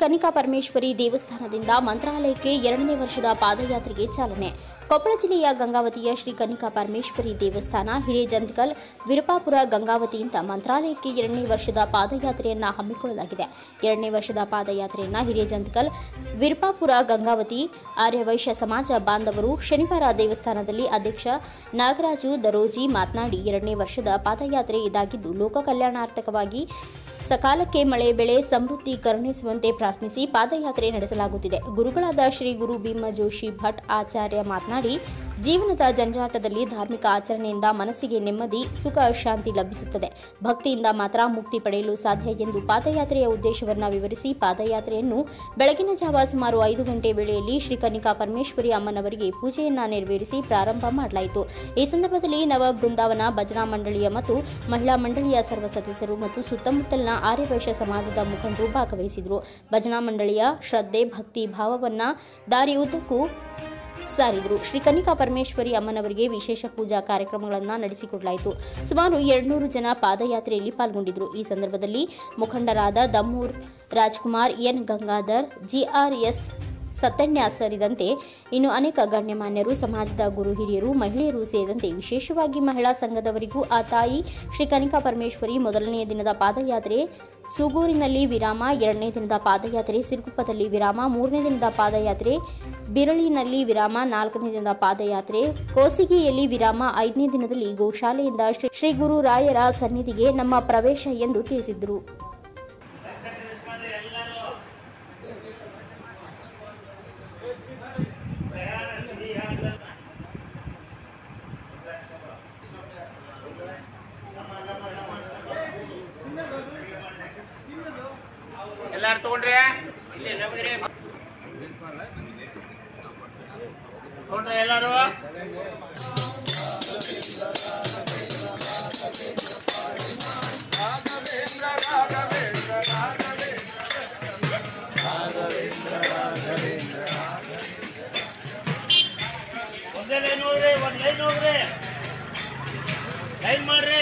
ಕನಿಕಾ ಪರಮೇಶ್ವರಿ ದೇವಸ್ಥಾನದಿಂದ ಮಂತ್ರಾಲಯಕ್ಕೆ ಎರಡನೇ ವರ್ಷದ ಪಾದಯಾತ್ರೆಗೆ ಚಾಲನೆ ಕೊಪ್ಪಳ ಜಿಲ್ಲೆಯ ಗಂಗಾವತಿಯ ಶ್ರೀ ಕನಿಕಾ ಪರಮೇಶ್ವರಿ ದೇವಸ್ಥಾನ ಹಿರೇಜಂತ್ಕಲ್ ವಿರುಪಾಪುರ ಗಂಗಾವತಿಯಿಂದ ಮಂತ್ರಾಲಯಕ್ಕೆ ಎರಡನೇ ವರ್ಷದ ಪಾದಯಾತ್ರೆಯನ್ನ ಹಮ್ಮಿಕೊಳ್ಳಲಾಗಿದೆ ಎರಡನೇ ವರ್ಷದ ಪಾದಯಾತ್ರೆಯನ್ನ ಹಿರೇಜಂತ್ಕಲ್ ವಿರುಪಾಪುರ ಗಂಗಾವತಿ ಆರ್ಯವೈಶ್ಯ ಸಮಾಜ ಬಾಂಧವರು ಶನಿವಾರ ದೇವಸ್ಥಾನದಲ್ಲಿ ಅಧ್ಯಕ್ಷ ನಾಗರಾಜು ದರೋಜಿ ಮಾತನಾಡಿ ಎರಡನೇ ವರ್ಷದ ಪಾದಯಾತ್ರೆ ಇದಾಗಿದ್ದು ಲೋಕ ಕಲ್ಯಾಣಾರ್ಥಕವಾಗಿ ಸಕಾಲಕ್ಕೆ ಮಳೆ ಬೆಳೆ ಸಮೃದ್ಧಿ ಕರುಣಿಸುವಂತೆ ಪ್ರಾರ್ಥಿಸಿ ಪಾದಯಾತ್ರೆ ನಡೆಸಲಾಗುತ್ತಿದೆ ಗುರುಗಳಾದ ಶ್ರೀ ಗುರು ಭೀಮ ಜೋಶಿ ಭಟ್ ಆಚಾರ್ಯ ಮಾತನಾಡಿ ಜೀವನದ ಜಂಜಾಟದಲ್ಲಿ ಧಾರ್ಮಿಕ ಆಚರಣೆಯಿಂದ ಮನಸ್ಸಿಗೆ ನೆಮ್ಮದಿ ಸುಖ ಶಾಂತಿ ಲಭಿಸುತ್ತದೆ ಭಕ್ತಿಯಿಂದ ಮಾತ್ರ ಮುಕ್ತಿ ಪಡೆಯಲು ಸಾಧ್ಯ ಎಂದು ಪಾದಯಾತ್ರೆಯ ಉದ್ದೇಶವನ್ನು ವಿವರಿಸಿ ಪಾದಯಾತ್ರೆಯನ್ನು ಬೆಳಗಿನ ಜಾವ ಸುಮಾರು ಐದು ಗಂಟೆ ವೇಳೆಯಲ್ಲಿ ಶ್ರೀ ಕನಿಕಾ ಪರಮೇಶ್ವರಿ ಅಮ್ಮನವರಿಗೆ ಪೂಜೆಯನ್ನ ನೆರವೇರಿಸಿ ಪ್ರಾರಂಭ ಮಾಡಲಾಯಿತು ಈ ಸಂದರ್ಭದಲ್ಲಿ ನವ ಬೃಂದಾವನ ಭಜನಾ ಮಂಡಳಿಯ ಮತ್ತು ಮಹಿಳಾ ಮಂಡಳಿಯ ಸರ್ವ ಸದಸ್ಯರು ಮತ್ತು ಸುತ್ತಮುತ್ತಲಿನ ಆರ್ಯವೈಶ್ಯ ಸಮಾಜದ ಮುಖಂಡರು ಭಾಗವಹಿಸಿದರು ಭಜನಾ ಮಂಡಳಿಯ ಶ್ರದ್ಧೆ ಭಕ್ತಿ ಭಾವವನ್ನ ದಾರಿ ಉದ್ದಕ್ಕೂ ಸಾರಿದರು ಶ್ರೀ ಕನಿಕಾ ಪರಮೇಶ್ವರಿ ಅಮ್ಮನವರಿಗೆ ವಿಶೇಷ ಪೂಜಾ ಕಾರ್ಯಕ್ರಮಗಳನ್ನು ನಡೆಸಿಕೊಡಲಾಯಿತು ಸುಮಾರು ಎರಡ್ನೂರು ಜನ ಪಾದಯಾತ್ರೆಯಲ್ಲಿ ಪಾಲ್ಗೊಂಡಿದ್ದರು ಈ ಸಂದರ್ಭದಲ್ಲಿ ಮುಖಂಡರಾದ ದಮ್ಮೂರ್ ರಾಜ್ಕುಮಾರ್ ಎನ್ ಗಂಗಾಧರ್ ಜಿಆರ್ಎಸ್ ಸತ್ತಣ್ಯ ಸೇರಿದಂತೆ ಇನ್ನು ಅನೇಕ ಗಣ್ಯಮಾನ್ಯರು ಸಮಾಜದ ಗುರು ಹಿರಿಯರು ಮಹಿಳೆಯರು ಸೇರಿದಂತೆ ವಿಶೇಷವಾಗಿ ಮಹಿಳಾ ಸಂಘದವರಿಗೂ ಆ ತಾಯಿ ಶ್ರೀ ಕನಿಕಾ ಪರಮೇಶ್ವರಿ ಮೊದಲನೆಯ ದಿನದ ಪಾದಯಾತ್ರೆ ಸೂಗೂರಿನಲ್ಲಿ ವಿರಾಮ ಎರಡನೇ ದಿನದ ಪಾದಯಾತ್ರೆ ಸಿರುಗುಪ್ಪದಲ್ಲಿ ವಿರಾಮ ಮೂರನೇ ದಿನದ ಪಾದಯಾತ್ರೆ ಬಿರಳಿನಲ್ಲಿ ವಿರಾಮ ನಾಲ್ಕನೇ ದಿನದ ಪಾದಯಾತ್ರೆ ಕೋಸಿಗಿಯಲ್ಲಿ ವಿರಾಮ ಐದನೇ ದಿನದಲ್ಲಿ ಗೋಶಾಲೆಯಿಂದ ಶ್ರೀ ಶ್ರೀ ಗುರು ರಾಯರ ಸನ್ನಿಧಿಗೆ ನಮ್ಮ ಪ್ರವೇಶ ಎಂದು ತಿಳಿಸಿದರು ಎಲ್ಲಾರು ತಗೊಂಡ್ರಿ ತಗೊಂಡ್ರಿ ಎಲ್ಲಾರು ಒಂದೇ ಲೈನ್ ಹೋಗ್ರಿ ಒಂದ್ ಲೈನ್ ಹೋಗ್ರಿ ಲೈನ್ ಮಾಡ್ರಿ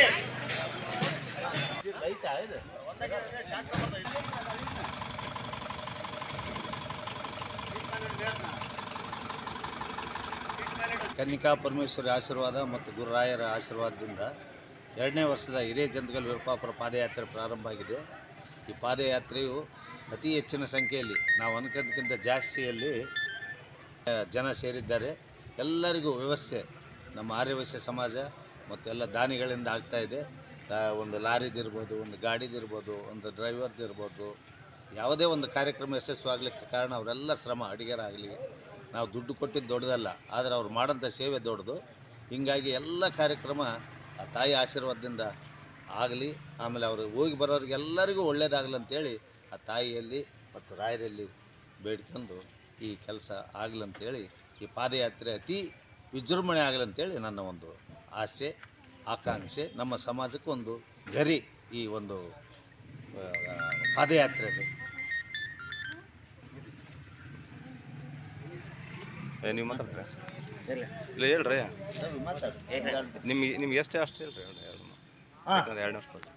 ಕನ್ನಿಕಾ ಪರಮೇಶ್ವರಿ ಆಶೀರ್ವಾದ ಮತ್ತು ಗುರುರಾಯರ ಆಶೀರ್ವಾದದಿಂದ ಎರಡನೇ ವರ್ಷದ ಹಿರಿಯ ಜಂತಗಲ್ ವಿರುಪಾಪುರ ಪಾದಯಾತ್ರೆ ಪ್ರಾರಂಭ ಆಗಿದೆ ಈ ಪಾದಯಾತ್ರೆಯು ಅತಿ ಹೆಚ್ಚಿನ ಸಂಖ್ಯೆಯಲ್ಲಿ ನಾವು ಅನ್ಕೊಂಡಕ್ಕಿಂತ ಜಾಸ್ತಿಯಲ್ಲಿ ಆ, ಜನ ಸೇರಿದ್ದಾರೆ ಎಲ್ಲರಿಗೂ ವ್ಯವಸ್ಥೆ ನಮ್ಮ ಆರ್ಯವೈಶ್ಯ ಸಮಾಜ ಮತ್ತು ಎಲ್ಲ ದಾನಿಗಳಿಂದ ಆಗ್ತಾ ಇದೆ ಆ, ಒಂದು ಲಾರಿದಿರ್ಬೋದು ಒಂದು ಗಾಡಿದಿರ್ಬೋದು ಒಂದು ಡ್ರೈವರ್ದಿರ್ಬೋದು ಯಾವುದೇ ಒಂದು ಕಾರ್ಯಕ್ರಮ ಯಶಸ್ವಾಗಲಿಕ್ಕೆ ಕಾರಣ ಅವರೆಲ್ಲ ಶ್ರಮ ಅಡಿಗೆರಾಗಲಿ ನಾವು ದುಡ್ಡು ಕೊಟ್ಟಿದ್ದು ದೊಡ್ಡದಲ್ಲ ಆದರೆ ಅವ್ರು ಮಾಡೋಂಥ ಸೇವೆ ದೊಡ್ಡದು ಹೀಗಾಗಿ ಎಲ್ಲ ಕಾರ್ಯಕ್ರಮ ಆ ತಾಯಿ ಆಶೀರ್ವಾದದಿಂದ ಆಗಲಿ ಆಮೇಲೆ ಅವರು ಹೋಗಿ ಬರೋರಿಗೆಲ್ಲರಿಗೂ ಒಳ್ಳೇದಾಗಲಿ ಅಂತೇಳಿ ಆ ತಾಯಿಯಲ್ಲಿ ಮತ್ತು ರಾಯರಲ್ಲಿ ಬೇಡ್ಕೊಂಡು ಈ ಕೆಲಸ ಆಗಲಂತೇಳಿ ಈ ಪಾದಯಾತ್ರೆ ಅತಿ ವಿಜೃಂಭಣೆ ಆಗಲಂತೇಳಿ ನನ್ನ ಒಂದು ಆಸೆ ಆಕಾಂಕ್ಷೆ ನಮ್ಮ ಸಮಾಜಕ್ಕೆ ಒಂದು ಗರಿ ಈ ಒಂದು ಆ, ಪಾದಯಾತ್ರೆದು ಏ ನೀವು ಮಾತಾಡ್ತೀರಾ ಇಲ್ಲ ಹೇಳ್ರಿ ನಿಮ್ಗೆ ನಿಮ್ಗೆ ಎಷ್ಟು ಅಷ್ಟು ಹೇಳ್ರಿ ಎರಡು ಎರಡು ಯಾಕಂದ್ರೆ ಎರಡು ನಿಮಿಷ ಕೊಡಿ.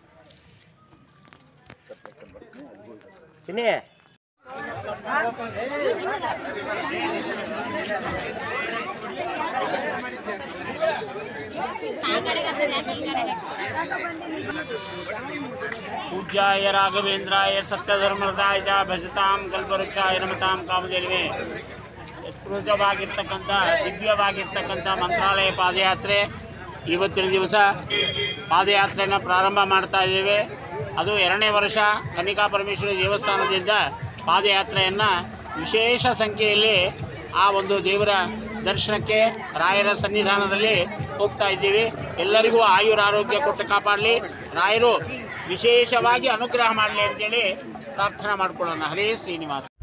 पूज्याय राघवेन्द्राय ಸತ್ಯಧರ್ಮದಾಯ ಚ ಭಜತಾಂ ಕಲ್ಪವೃಕ್ಷಾಯ ನಮತಾಂ ಕಾಮಧೇನುವೆ ಅದ್ಭುತವಾಗಿರ್ತಕ್ಕಂಥ ದಿವ್ಯವಾಗಿರ್ತಕ್ಕಂಥ ಮಂತ್ರಾಲಯ ಪಾದಯಾತ್ರೆ ಇವತ್ತಿನ ದಿವಸ ಪಾದಯಾತ್ರೆಯನ್ನು ಪ್ರಾರಂಭ ಮಾಡ್ತಾ ಇದ್ದೇವೆ ಅದು ಎರಡನೇ ವರ್ಷ ಕನಿಕಾ ಪರಮೇಶ್ವರಿ ದೇವಸ್ಥಾನದಿಂದ ಪಾದಯಾತ್ರೆಯನ್ನು ವಿಶೇಷ ಸಂಖ್ಯೆಯಲ್ಲಿ ಆ ಒಂದು ದೇವರ ದರ್ಶನಕ್ಕೆ ರಾಯರ ಸನ್ನಿಧಾನದಲ್ಲಿ ಹೋಗ್ತಾ ಇದ್ದೀವಿ ಎಲ್ಲರಿಗೂ ಆಯುರ ಆರೋಗ್ಯ ಕೊಟ್ಟು ಕಾಪಾಡಲಿ ರಾಯರು ವಿಶೇಷವಾಗಿ ಅನುಗ್ರಹ ಮಾಡಲಿ ಅಂತೇಳಿ ಪ್ರಾರ್ಥನೆ ಮಾಡ್ಕೊಳ್ಳೋಣ ಹರೇ ಶ್ರೀನಿವಾಸ